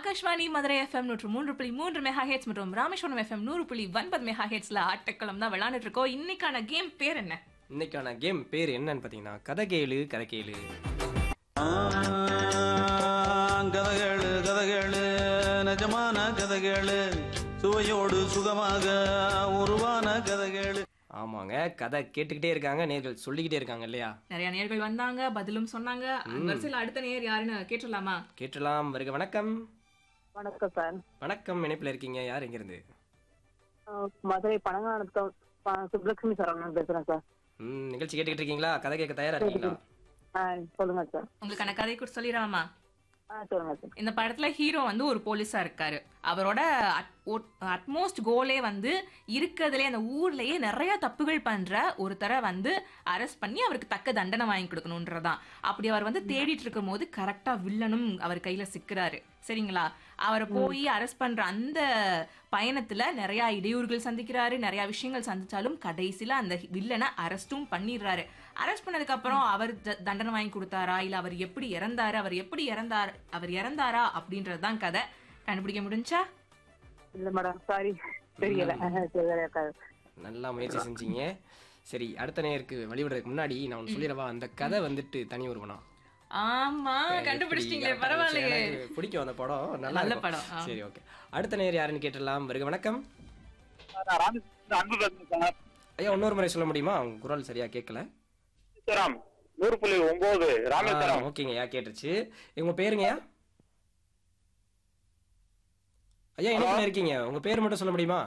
Akashvani Madurai FM நூற்று மூன்று புள்ளி மூன்று மெகா ஹெட்ஸ் மற்றும் ராமேஸ்வரம் எஃப்எம் நூறு புள்ளி ஒன்பது மெகா ஹெட்ஸ்ல ஆட்டக்களம் தான் விளையாண்டுட்டு இருக்கோம் இன்னைக்கான கேம் பேர் என்ன இன்னைக்கான கேம் பேர் என்னன்னு பார்த்தீங்கன்னா கதை கேளு கதை கேளு கதகளு கதகளு நிஜமான கதகளு சுவையோடு சுகமாக உருவான கதகளு ஆமாங்க கதை கேட்டுக்கிட்டே இருக்காங்க நேர்கள் சொல்லிக்கிட்டே இருக்காங்க இல்லையா நிறைய நேர்கள் வந்தாங்க பதிலும் சொன்னாங்க அந்த வரிசையில் அடுத்த நேர் யாருன்னு கேட்டுடலாமா கேட்டலாம் வருக வணக்கம் வணக்கம் சார் வணக்கம் இணைப்பில் இருக்கீங்க யார் எங்கிருந்து அஹ் மதுரை பனங்கானத்தம் ப- சுப்லட்சுமி சரவணன் பேசுறேன் சார் ம் நிகழ்ச்சி கேட்டுக்கிட்டு இருக்கீங்களா கதை கேட்க தயாரா இருக்கீங்களா ஆ சொல்லுங்க சார் உங்களுக்கான கதை கூட சொல்லிடலாமா ஆ சொல்லுங்க சார் இந்த படத்துல ஹீரோ வந்து ஒரு போலீஸா இருக்காரு அவரோட அட்மோஸ்ட் கோலே வந்து இருக்கிறதுலே அந்த ஊர்லயே நிறைய தப்புகள் பண்ற ஒருத்தரை வந்து அரெஸ்ட் பண்ணி அவருக்கு தக்க தண்டனை வாங்கி கொடுக்கணுன்றதான் அப்படி அவர் வந்து தேடிட்டு இருக்கும் போது கரெக்டா வில்லனும் அவர் கையில சிக்கிறாரு சரிங்களா அவரை போய் அரெஸ்ட் பண்ற அந்த பயணத்துல நிறைய இடையூறுகள் சந்திக்கிறாரு நிறைய விஷயங்கள் சந்திச்சாலும் கடைசியில அந்த வில்லனை அரெஸ்டும் பண்ணிடுறாரு அரெஸ்ட் பண்ணதுக்கு அப்புறம் அவர் த- தண்டனை வாங்கி கொடுத்தாரா இல்ல அவர் எப்படி இறந்தாரு அவர் எப்படி இறந்தார் அவர் இறந்தாரா அப்படின்றதுதான் கதை கண்டுபிடிக்க முடிஞ்சா இல்ல மேடம் சாரி தெரியல தெரியல சார் நல்லா முயற்சி செஞ்சீங்க சரி அடுத்த நேருக்கு வழிவிடுறதுக்கு முன்னாடி நான் ஒன்று சொல்லிடவா அந்த கதை வந்துட்டு தனி ஒருவனா ஆமா கண்டுபிடிச்சிட்டீங்களே எப்படி பரவாயில்லையே எனக்கு பிடிக்கும் அந்த படம் நல்லா நல்ல இருக்கும். படம், ஆ. சரி ஓகே அடுத்த நேர் யாருன்னு கேட்டுடலாம் வருக வணக்கம் அன்பு பேசுறேன் சார் ஐயா இன்னொரு முறை சொல்ல முடியுமா உங்க குரல் சரியா கேட்கல ராமேஸ்வரம் நூறு புள்ளி ஒன்பது ராமேஸ்வரம் ஓகேங்க ஐயா கேட்டுருச்சு உங்க பேருங்கய்யா ஐயா இணைப்பில் இருக்கீங்க உங்க பேர் மட்டும் சொல்ல முடியுமா